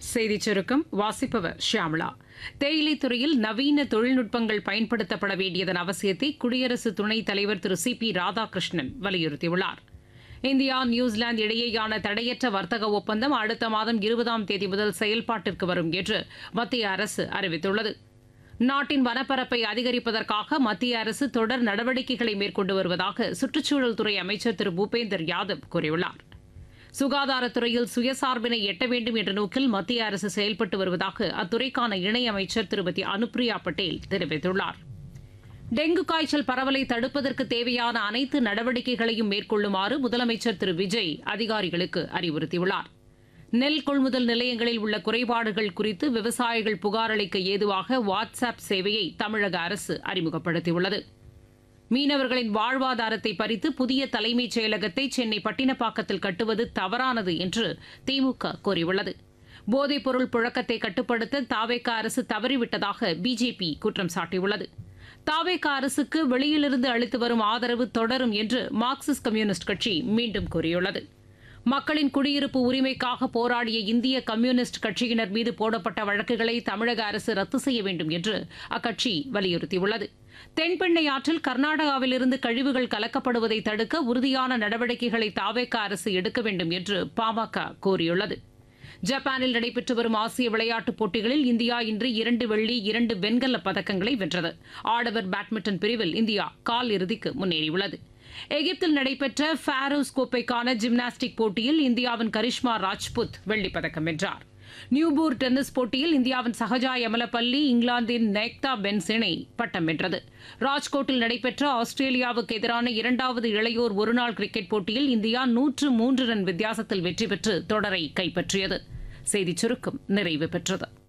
செய்திச் சுருக்கம் வாசிப்பவர் ஷியாமளா தேயிலை துறையில் நவீன தொழில்நுட்பங்கள் பயன்படுத்தப்பட வேண்டியதன் அவசியத்தை குடியரசு துணைத் தலைவர் திரு சி பி ராதாகிருஷ்ணன் வலியுறுத்தியுள்ளார் இந்தியா நியூசிலாந்து இடையேயான தடையற்ற வர்த்தக ஒப்பந்தம் அடுத்த மாதம் இருபதாம் தேதி முதல் செயல்பாட்டிற்கு வரும் என்று மத்திய அரசு அறிவித்துள்ளது நாட்டின் வனப்பரப்பை அதிகரிப்பதற்காக மத்திய அரசு தொடர் நடவடிக்கைகளை மேற்கொண்டு வருவதாக சுற்றுச்சூழல் துறை அமைச்சர் திரு பூபேந்தர் யாதவ் கூறியுள்ளார் சுகாதாரத்துறையில் சுயசார்பினை எட்ட வேண்டும் என்ற நோக்கில் மத்திய அரசு செயல்பட்டு வருவதாக அத்துறைக்கான இணையமைச்சர் திருமதி அனுப்ரியா பட்டேல் தெரிவித்துள்ளார் டெங்கு காய்ச்சல் பரவலை தடுப்பதற்கு தேவையான அனைத்து நடவடிக்கைகளையும் மேற்கொள்ளுமாறு முதலமைச்சர் திரு விஜய் அதிகாரிகளுக்கு அறிவுறுத்தியுள்ளார் நெல் கொள்முதல் நிலையங்களில் உள்ள குறைபாடுகள் குறித்து விவசாயிகள் புகார் அளிக்க ஏதுவாக வாட்ஸ்அப் சேவையை தமிழக அரசு அறிமுகப்படுத்தியுள்ளது மீனவர்களின் வாழ்வாதாரத்தை பறித்து புதிய தலைமைச் செயலகத்தை சென்னை பட்டினப்பாக்கத்தில் கட்டுவது தவறானது என்று திமுக கூறியுள்ளது போதைப் பொருள் புழக்கத்தை கட்டுப்படுத்த தாவேக அரசு தவறிவிட்டதாக பிஜேபி குற்றம் சாட்டியுள்ளது தாவேக அரசுக்கு வெளியிலிருந்து அளித்து வரும் ஆதரவு தொடரும் என்று மார்க்சிஸ்ட் கம்யூனிஸ்ட் கட்சி மீண்டும் கூறியுள்ளது மக்களின் குடியிருப்பு உரிமைக்காக போராடிய இந்திய கம்யூனிஸ்ட் கட்சியினர் மீது போடப்பட்ட வழக்குகளை தமிழக அரசு ரத்து செய்ய வேண்டும் என்று அக்கட்சி வலியுறுத்தியுள்ளது தென்பெண்ணை ஆற்றில் கர்நாடகாவிலிருந்து கழிவுகள் கலக்கப்படுவதை தடுக்க உறுதியான நடவடிக்கைகளை தாவேக்க அரசு எடுக்க வேண்டும் என்று பாமக கோரியுள்ளது ஜப்பானில் நடைபெற்று வரும் ஆசிய விளையாட்டுப் போட்டிகளில் இந்தியா இன்று இரண்டு வெள்ளி இரண்டு வெண்கலப் பதக்கங்களை வென்றது ஆடவர் பேட்மிண்டன் பிரிவில் இந்தியா கால் இறுதிக்கு முன்னேறியுள்ளது எகிப்தில் நடைபெற்ற ஃபாரோஸ் கோப்பைக்கான ஜிம்னாஸ்டிக் போட்டியில் இந்தியாவின் கரிஷ்மா ராஜ்புத் வெள்ளிப்பதக்கம் வென்றார் நியூபூர் டென்னிஸ் போட்டியில் இந்தியாவின் சஹஜா யமலப்பள்ளி இங்கிலாந்தின் நேக்தா பென்ஸ் இணை பட்டம் வென்றது ராஜ்கோட்டில் நடைபெற்ற ஆஸ்திரேலியாவுக்கு எதிரான இரண்டாவது இளையோர் ஒருநாள் கிரிக்கெட் போட்டியில் இந்தியா நூற்று மூன்று ரன் வித்தியாசத்தில் வெற்றி பெற்று தொடரை கைப்பற்றியது செய்திச் சுருக்கம் நிறைவு பெற்றது